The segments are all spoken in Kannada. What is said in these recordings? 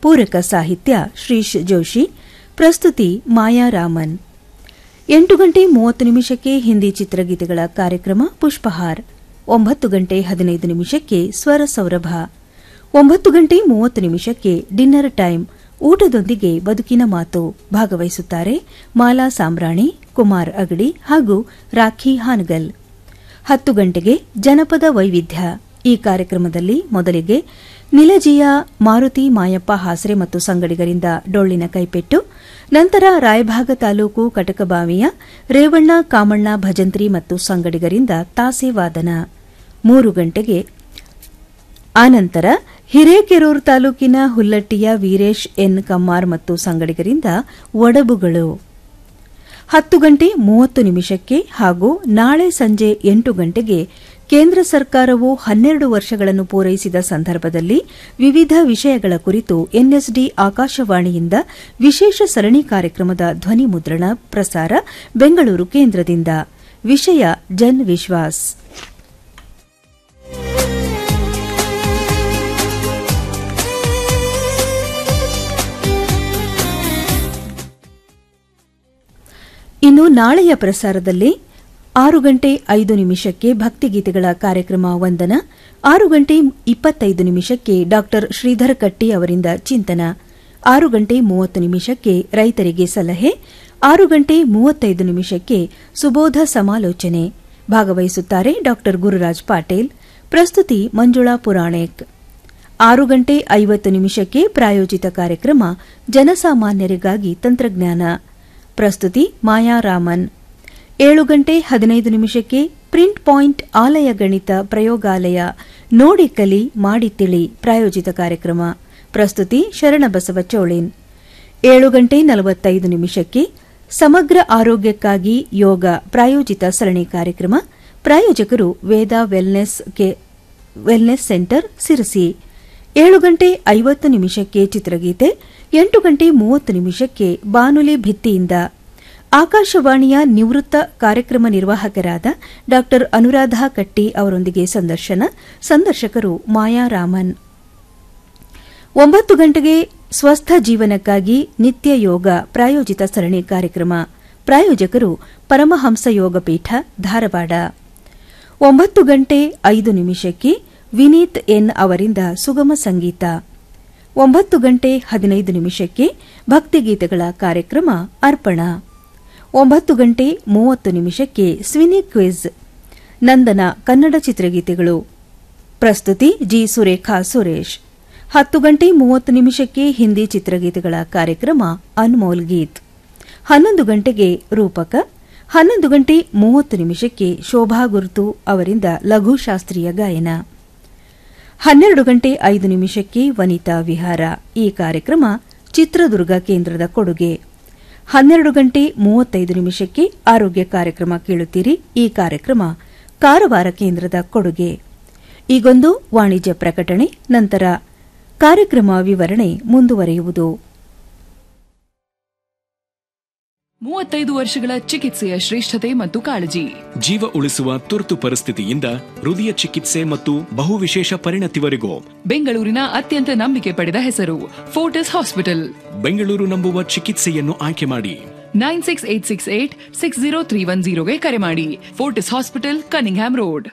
ಪೂರಕ ಸಾಹಿತ್ಯ ಶ್ರೀಶ್ ಜೋಶಿ ಪ್ರಸ್ತುತಿ ಮಾಯಾ ರಾಮನ್ ಎಂಟು ಗಂಟೆ ಮೂವತ್ತು ನಿಮಿಷಕ್ಕೆ ಹಿಂದಿ ಚಿತ್ರಗೀತೆಗಳ ಕಾರ್ಯಕ್ರಮ ಪುಷ್ಪಹಾರ್ ಒಂಬತ್ತು ಗಂಟೆ ಹದಿನೈದು ನಿಮಿಷಕ್ಕೆ ಸ್ವರ ಸೌರಭ ಒಂಬತ್ತು ಗಂಟೆ ಮೂವತ್ತು ನಿಮಿಷಕ್ಕೆ ಡಿನ್ನರ್ ಟೈಮ್ ಊಟದೊಂದಿಗೆ ಬದುಕಿನ ಮಾತು ಭಾಗವಹಿಸುತ್ತಾರೆ ಮಾಲಾ ಸಾಮ್ರಾಣಿ ಕುಮಾರ್ ಅಗಡಿ ಹಾಗೂ ರಾಖಿ ಹಾನಗಲ್ ಹತ್ತು ಗಂಟೆಗೆ ಜನಪದ ವೈವಿಧ್ಯ ಈ ಕಾರ್ಯಕ್ರಮದಲ್ಲಿ ಮೊದಲಿಗೆ ನಿಲಜಿಯ ಮಾರುತಿ ಮಾಯಪ್ಪ ಹಾಸರೆ ಮತ್ತು ಸಂಗಡಿಗರಿಂದ ಡೊಳ್ಳಿನ ಕೈಪೆಟ್ಟು ನಂತರ ರಾಯಭಾಗ ತಾಲೂಕು ಕಟಕಬಾವಿಯ ರೇವಣ್ಣ ಕಾಮಣ್ಣ ಭಜಂತ್ರಿ ಮತ್ತು ಸಂಗಡಿಗರಿಂದ ತಾಸೆ ವಾದನ ಮೂರು ಗಂಟೆಗೆ ಆನಂತರ ಹಿರೇಕೆರೂರು ತಾಲೂಕಿನ ಹುಲ್ಲಟ್ಟಿಯ ವೀರೇಶ್ ಎನ್ ಕಮ್ಮಾರ್ ಮತ್ತು ಸಂಗಡಿಗರಿಂದ ಒಡಬುಗಳು ಹತ್ತು ಗಂಟೆ ಮೂವತ್ತು ನಿಮಿಷಕ್ಕೆ ಹಾಗೂ ನಾಳೆ ಸಂಜೆ ಎಂಟು ಗಂಟೆಗೆ ಕೇಂದ್ರ ಸರ್ಕಾರವು ಹನ್ನೆರಡು ವರ್ಷಗಳನ್ನು ಪೂರೈಸಿದ ಸಂದರ್ಭದಲ್ಲಿ ವಿವಿಧ ವಿಷಯಗಳ ಕುರಿತು ಎನ್ಎಸ್ಡಿ ಆಕಾಶವಾಣಿಯಿಂದ ವಿಶೇಷ ಸರಣಿ ಕಾರ್ಯಕ್ರಮದ ಧ್ವನಿ ಮುದ್ರಣ ಪ್ರಸಾರ ಬೆಂಗಳೂರು ಕೇಂದ್ರದಿಂದ ವಿಷಯ ಜನ್ ವಿಶ್ವಾಸ್ ಇನ್ನು ನಾಳೆಯ ಪ್ರಸಾರದಲ್ಲಿ ಆರು ಗಂಟೆ ಐದು ನಿಮಿಷಕ್ಕೆ ಭಕ್ತಿಗೀತೆಗಳ ಕಾರ್ಯಕ್ರಮ ವಂದನ ಆರು ಗಂಟೆ ಇಪ್ಪತ್ತೈದು ನಿಮಿಷಕ್ಕೆ ಡಾ ಶ್ರೀಧರ್ ಕಟ್ಟಿ ಅವರಿಂದ ಚಿಂತನ ಆರು ಗಂಟೆ ಮೂವತ್ತು ನಿಮಿಷಕ್ಕೆ ರೈತರಿಗೆ ಸಲಹೆ ಆರು ಗಂಟೆ ಮೂವತ್ತೈದು ನಿಮಿಷಕ್ಕೆ ಸುಬೋಧ ಸಮಾಲೋಚನೆ ಭಾಗವಹಿಸುತ್ತಾರೆ ಡಾ ಗುರುರಾಜ್ ಪಾಟೀಲ್ ಪ್ರಸ್ತುತಿ ಮಂಜುಳಾ ಪುರಾಣೇಕ್ ಆರು ಗಂಟೆ ಐವತ್ತು ನಿಮಿಷಕ್ಕೆ ಪ್ರಾಯೋಜಿತ ಕಾರ್ಯಕ್ರಮ ಜನಸಾಮಾನ್ಯರಿಗಾಗಿ ತಂತ್ರಜ್ಞಾನ ಪ್ರಸ್ತುತಿ ಮಾಯಾ ರಾಮನ್ ಏಳು ಗಂಟೆ ಹದಿನೈದು ನಿಮಿಷಕ್ಕೆ ಪ್ರಿಂಟ್ ಪಾಯಿಂಟ್ ಆಲಯ ಗಣಿತ ಪ್ರಯೋಗಾಲಯ ನೋಡಿ ಕಲಿ ಮಾಡಿ ತಿಳಿ ಪ್ರಾಯೋಜಿತ ಕಾರ್ಯಕ್ರಮ ಪ್ರಸ್ತುತಿ ಶರಣಬಸವ ಚೋಳಿನ್ ಏಳು ಗಂಟೆ ನಲವತ್ತೈದು ನಿಮಿಷಕ್ಕೆ ಸಮಗ್ರ ಆರೋಗ್ಯಕ್ಕಾಗಿ ಯೋಗ ಪ್ರಾಯೋಜಿತ ಸರಣಿ ಕಾರ್ಯಕ್ರಮ ಪ್ರಾಯೋಜಕರು ವೇದ ವೆಲ್ನೆಸ್ ಸೆಂಟರ್ ಸಿರಸಿ ಏಳು ಗಂಟೆ ಐವತ್ತು ನಿಮಿಷಕ್ಕೆ ಚಿತ್ರಗೀತೆ ಎಂಟು ಗಂಟೆ ಮೂವತ್ತು ನಿಮಿಷಕ್ಕೆ ಬಾನುಲಿ ಭಿತ್ತಿಯಿಂದ ಆಕಾಶವಾಣಿಯ ನಿವೃತ್ತ ಕಾರ್ಯಕ್ರಮ ನಿರ್ವಾಹಕರಾದ ಡಾ ಅನುರಾಧ ಕಟ್ಟಿ ಅವರೊಂದಿಗೆ ಸಂದರ್ಶನ ಸಂದರ್ಶಕರು ಮಾಯಾ ರಾಮನ್ ಒಂಬತ್ತು ಗಂಟೆಗೆ ಸ್ವಸ್ಥ ಜೀವನಕ್ಕಾಗಿ ನಿತ್ಯ ಯೋಗ ಪ್ರಾಯೋಜಿತ ಸರಣಿ ಕಾರ್ಯಕ್ರಮ ಪ್ರಾಯೋಜಕರು ಪರಮಹಂಸ ಯೋಗ ಪೀಠ ಧಾರವಾಡ ಒಂಬತ್ತು ಗಂಟೆ ಐದು ನಿಮಿಷಕ್ಕೆ ವಿನೀತ್ ಎನ್ ಅವರಿಂದ ಸುಗಮ ಸಂಗೀತ ಒಂಬತ್ತು ಗಂಟೆ ಹದಿನೈದು ನಿಮಿಷಕ್ಕೆ ಭಕ್ತಿಗೀತೆಗಳ ಕಾರ್ಯಕ್ರಮ ಅರ್ಪಣ ಒಂಬತ್ತು ಗಂಟೆ ಮೂವತ್ತು ನಿಮಿಷಕ್ಕೆ ಸ್ವಿನಿ ಕ್ವಿಜ್ ನಂದನ ಕನ್ನಡ ಚಿತ್ರಗೀತೆಗಳು ಪ್ರಸ್ತುತಿ ಜಿ ಸುರೇಖಾ ಸುರೇಶ್ ಹತ್ತು ಗಂಟೆ ಮೂವತ್ತು ನಿಮಿಷಕ್ಕೆ ಹಿಂದಿ ಚಿತ್ರಗೀತೆಗಳ ಕಾರ್ಯಕ್ರಮ ಅನ್ಮೋಲ್ ಗೀತ್ ಹನ್ನೊಂದು ಗಂಟೆಗೆ ರೂಪಕ ಹನ್ನೊಂದು ಗಂಟೆ ಮೂವತ್ತು ನಿಮಿಷಕ್ಕೆ ಶೋಭಾ ಗುರುತು ಅವರಿಂದ ಲಘು ಶಾಸ್ತ್ರೀಯ ಗಾಯನ ಹನ್ನೆರಡು ಗಂಟೆ ಐದು ನಿಮಿಷಕ್ಕೆ ವನಿತಾ ವಿಹಾರ ಈ ಕಾರ್ಯಕ್ರಮ ಚಿತ್ರದುರ್ಗ ಕೇಂದ್ರದ ಕೊಡುಗೆ ಹನ್ನೆರಡು ಗಂಟೆ ಮೂವತ್ತೈದು ನಿಮಿಷಕ್ಕೆ ಆರೋಗ್ಯ ಕಾರ್ಯಕ್ರಮ ಕೇಳುತ್ತೀರಿ ಈ ಕಾರ್ಯಕ್ರಮ ಕಾರವಾರ ಕೇಂದ್ರದ ಕೊಡುಗೆ ಈಗೊಂದು ವಾಣಿಜ್ಯ ಪ್ರಕಟಣೆ ನಂತರ ಕಾರ್ಯಕ್ರಮ ವಿವರಣೆ ಮುಂದುವರೆಯುವುದು ಮೂವತ್ತೈದು ವರ್ಷಗಳ ಚಿಕಿತ್ಸೆಯ ಶ್ರೇಷ್ಠತೆ ಮತ್ತು ಕಾಳಜಿ ಜೀವ ಉಳಿಸುವ ತುರ್ತು ಪರಿಸ್ಥಿತಿಯಿಂದ ಹೃದಯ ಚಿಕಿತ್ಸೆ ಮತ್ತು ಬಹುವಿಶೇಷ ಪರಿಣತಿವರೆಗೂ ಬೆಂಗಳೂರಿನ ಅತ್ಯಂತ ನಂಬಿಕೆ ಪಡೆದ ಹೆಸರು ಫೋರ್ಟಿಸ್ ಹಾಸ್ಪಿಟಲ್ ಬೆಂಗಳೂರು ನಂಬುವ ಚಿಕಿತ್ಸೆಯನ್ನು ಆಯ್ಕೆ ಮಾಡಿ nine six eight six eight six zero three one ಜೀರೋಗೆ ಕರೆ ಮಾಡಿ ಫೋರ್ಟಿಸ್ ಹಾಸ್ಪಿಟಲ್ ಕನಿಂಗ್ಹ್ಯಾಮ್ ರೋಡ್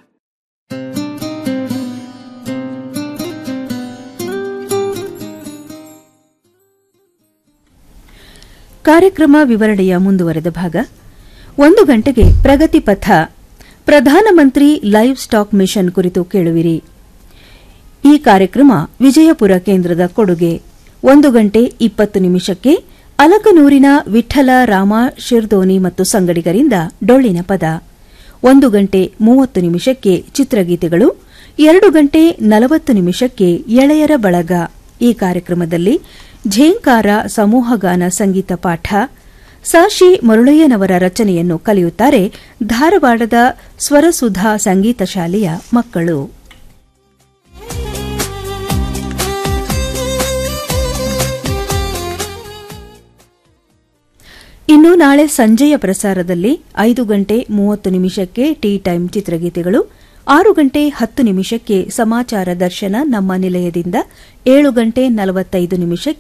ಕಾರ್ಯಕ್ರಮ ವಿವರಣೆಯ ಮುಂದುವರೆದ ಭಾಗ ಒಂದು ಗಂಟೆಗೆ ಪ್ರಗತಿ ಪಥ ಪ್ರಧಾನಮಂತ್ರಿ ಲೈವ್ ಸ್ಟಾಕ್ ಮಿಷನ್ ಕುರಿತು ಕೇಳುವಿರಿ ಈ ಕಾರ್ಯಕ್ರಮ ವಿಜಯಪುರ ಕೇಂದ್ರದ ಕೊಡುಗೆ ಒಂದು ಗಂಟೆ ಇಪ್ಪತ್ತು ನಿಮಿಷಕ್ಕೆ ಅಲಕನೂರಿನ ವಿಠಲ ರಾಮ ಶಿರ್ದೋನಿ ಮತ್ತು ಸಂಗಡಿಗರಿಂದ ಡೊಳ್ಳಿನ ಪದ ಒಂದು ಗಂಟೆ ಮೂವತ್ತು ನಿಮಿಷಕ್ಕೆ ಚಿತ್ರಗೀತೆಗಳು ಎರಡು ಗಂಟೆ ನಲವತ್ತು ನಿಮಿಷಕ್ಕೆ ಎಳೆಯರ ಬಳಗ ಈ ಕಾರ್ಯಕ್ರಮದಲ್ಲಿ ಝೇಂಕಾರ ಸಮೂಹಗಾನ ಸಂಗೀತ ಪಾಠ ಸಾಶಿ ಮರುಳಯ್ಯನವರ ರಚನೆಯನ್ನು ಕಲಿಯುತ್ತಾರೆ ಧಾರವಾಡದ ಸ್ವರಸುಧಾ ಸಂಗೀತ ಶಾಲೆಯ ಮಕ್ಕಳು ಇನ್ನು ನಾಳೆ ಸಂಜೆಯ ಪ್ರಸಾರದಲ್ಲಿ ಐದು ಗಂಟೆ ಮೂವತ್ತು ನಿಮಿಷಕ್ಕೆ ಟೀ ಟೈಮ್ ಚಿತ್ರಗೀತೆಗಳು ಆರು ಗಂಟೆ ಹತ್ತು ನಿಮಿಷಕ್ಕೆ ಸಮಾಚಾರ ದರ್ಶನ ನಮ್ಮ ನಿಲಯದಿಂದ ಏಳು ಗಂಟೆ ನಲವತ್ತೈದು ನಿಮಿಷಕ್ಕೆ